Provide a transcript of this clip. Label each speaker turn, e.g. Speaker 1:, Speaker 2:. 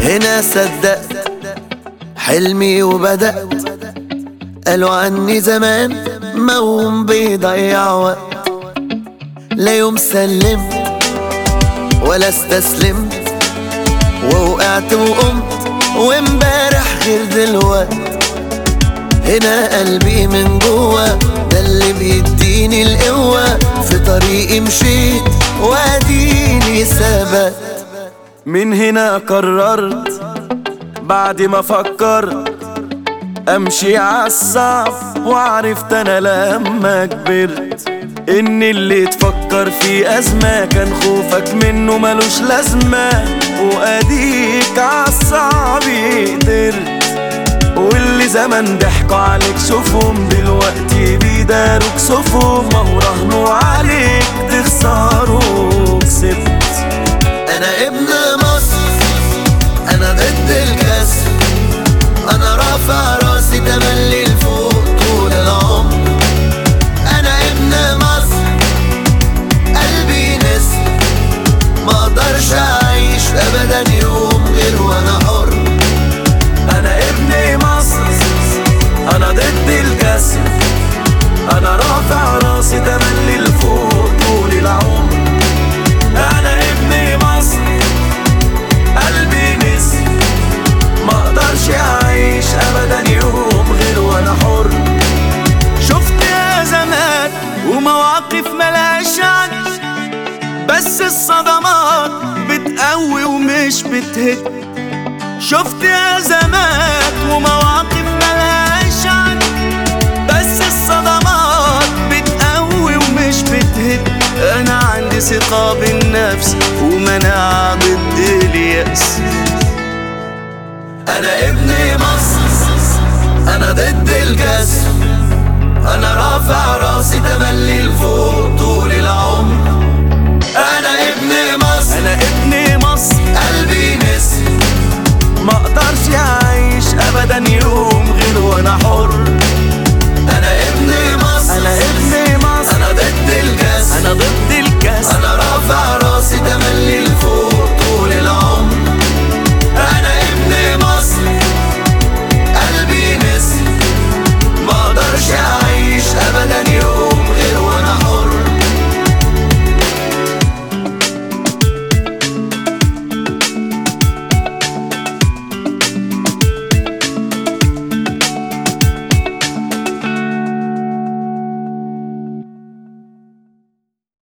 Speaker 1: هنا صدقت حلمي وبدأت قالوا عني زمان موم بيضيع وقت لا يوم سلمت ولا استسلمت ووقعت وقمت وامبارح غير دلوقت هنا قلبي من جوا ده اللي بيديني القوة في طريقي مشيت واديني ثبت
Speaker 2: من هنا قررت بعد ما فكرت امشي عالصعب وعرفت انا لما كبرت ان اللي تفكر في ازمة كان خوفك منه ملوش لازمة واديك عالصعب قدرت واللي زمان ضحكوا عليك شوفهم دلوقتي بيداروك كسوفهم ما هو رهنوا عليك تخسروا كسبت
Speaker 1: انا ابن مصر انا ضد الكسر انا رافع راسي تملي لفوق طول العمر انا ابن مصر قلبي نسر ما اقدرش اعيش ابدا يوم غير وانا حر
Speaker 2: انا ابن مصر انا ضد الكسر انا رافع راسي تملي لفوق طول العمر انا ابن مصر قلبي نسر ما اقدرش اعيش ابدا يوم غير وانا حر شفت ازمات ومواقف ملهاش عد بس الصدمات بتقوي ومش بتهد شفت ازمات ومواقف ملهاش عد بس الصدمات بتقوي ومش بتهد انا عندي ثقة بالنفس ومناعة ضد اليأس
Speaker 1: انا ابن مصر انا ضد الكسر انا رافع راسي تملي لفوق